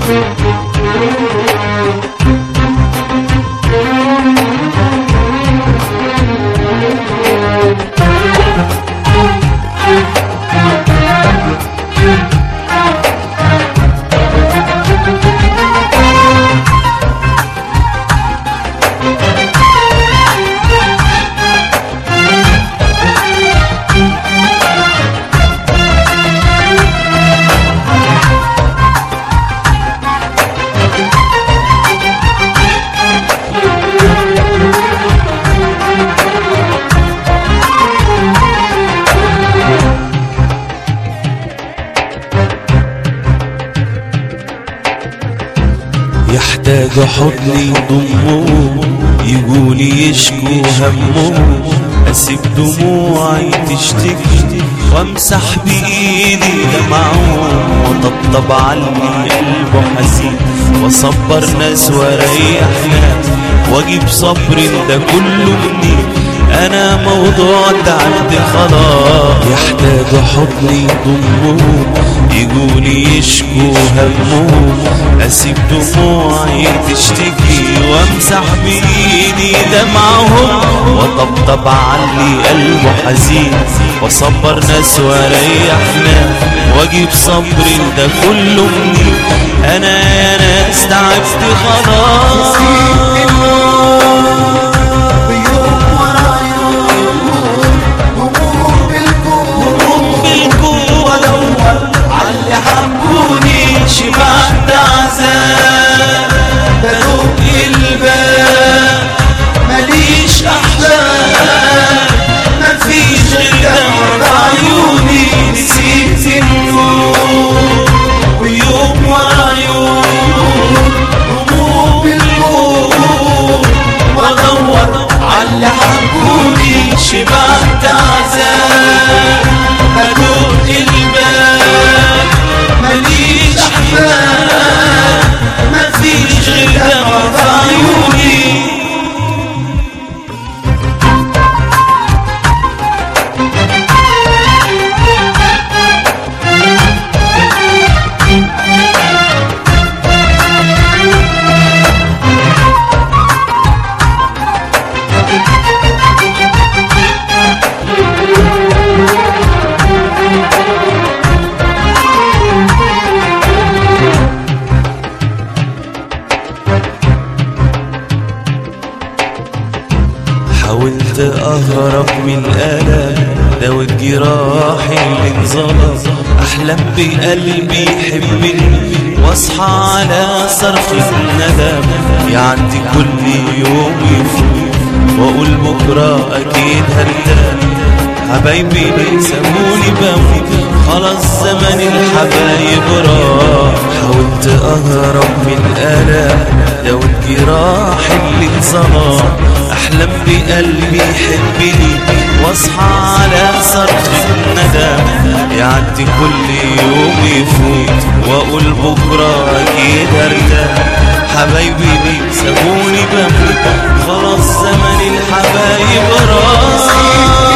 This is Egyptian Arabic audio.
يحتاج حضن يضمه يقول يشكو همه اسيب دموعي تشتكي وامسح بايدي دمعه وطبطب علي قلبه حزين واصبر ناس واريح ناس واجيب صبر ده كله مني انا موضوع تعبت خلاص يحتاج حضن يضمه يقول يشكو همه اسيب دموعي تشتكي وامسح بايدي دمعهم وطبطب علي قلبه حزين واصبر ناس واريح ناس واجيب صبر ده كله مني انا يا ناس تعبت خلاص شبعت عذاب بدوق الباب ماليش احلام مفيش غير دمع عيوني نسيت النور ويوم ورا يوم هموم النور وادور على حبوني شبعت عذاب بدوق الباب ماليش احلام مفيش غير دمع في عيوني حاولت اهرب من الالم داوت جراحي اللي انظلم احلم بقلبي يحبني واصحى على صرخ الندم يعدي كل يوم يفوت واقول بكره اكيد هندم حبايبي بيسموني بموت خلاص زمن الحبايب راح حاولت اهرب من الالم داوت جراحي اللي انظلم احلم بقلبي يحبني واصحى على صرخ الندم يعدي كل يوم يفوت واقول بكره اكيد ارتاح حبايبي بيسابوني بموت خلاص زمن الحبايب راح